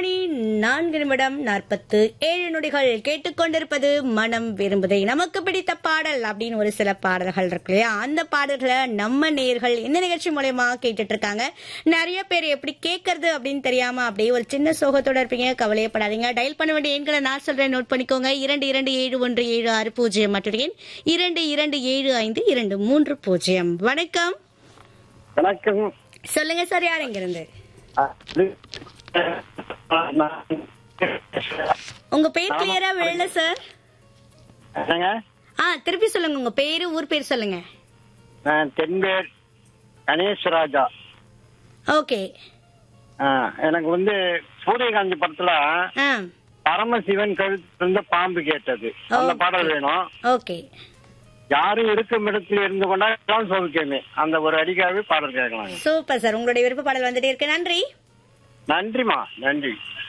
மணி நான்கு நிமிடம் நாற்பத்து ஏழு நொடிகள் கேட்டுக்கொண்டிருப்பது மனம் விரும்புதை நமக்கு பிடித்த பாடல் அப்படின்னு ஒரு சில பாடல்கள் இருக்கு இல்லையா அந்த பாடல்களை நம்ம நேர்கள் இந்த நிகழ்ச்சி மூலயமா கேட்டுட்டு இருக்காங்க நிறைய பேர் எப்படி கேட்கறது அப்படின்னு தெரியாம அப்படியே ஒரு சின்ன சோகத்தோட இருப்பீங்க கவலையப்படாதீங்க டயல் பண்ண வேண்டிய எண்களை நான் சொல்றேன் நோட் பண்ணிக்கோங்க இரண்டு இரண்டு ஏழு ஒன்று ஏழு ஆறு பூஜ்ஜியம் மற்றும் எண் இரண்டு இரண்டு ஏழு ஐந்து இரண்டு மூன்று பூஜ்ஜியம் வணக்கம் வணக்கம் சொல்லுங்க சார் யார் எங்க இருந்து உங்க பேர் கிளியரா விழல சார் என்னங்க ஆ திருப்பி சொல்லுங்க உங்க பேரு ஊர் பேர் சொல்லுங்க நான் தென்பேர் கணேஷ்ராஜா ஓகே ஆ, எனக்கு வந்து சூரியகாந்தி படத்துல ஆ பரமசிவன் கழுத்துல இருந்த பாம்பு கேட்டது அந்த Okay. பாடல் வேணும் ஓகே யாரும் இருக்கும் இடத்துல இருந்து கொண்டா எல்லாம் சோதிக்கமே அந்த ஒரு அடிக்காவே பாடல் கேட்கலாங்க சூப்பர் சார் உங்களுடைய விருப்ப பாடல் வந்துட்டே இருக்கு நன்றி நன்றிமா நன்றி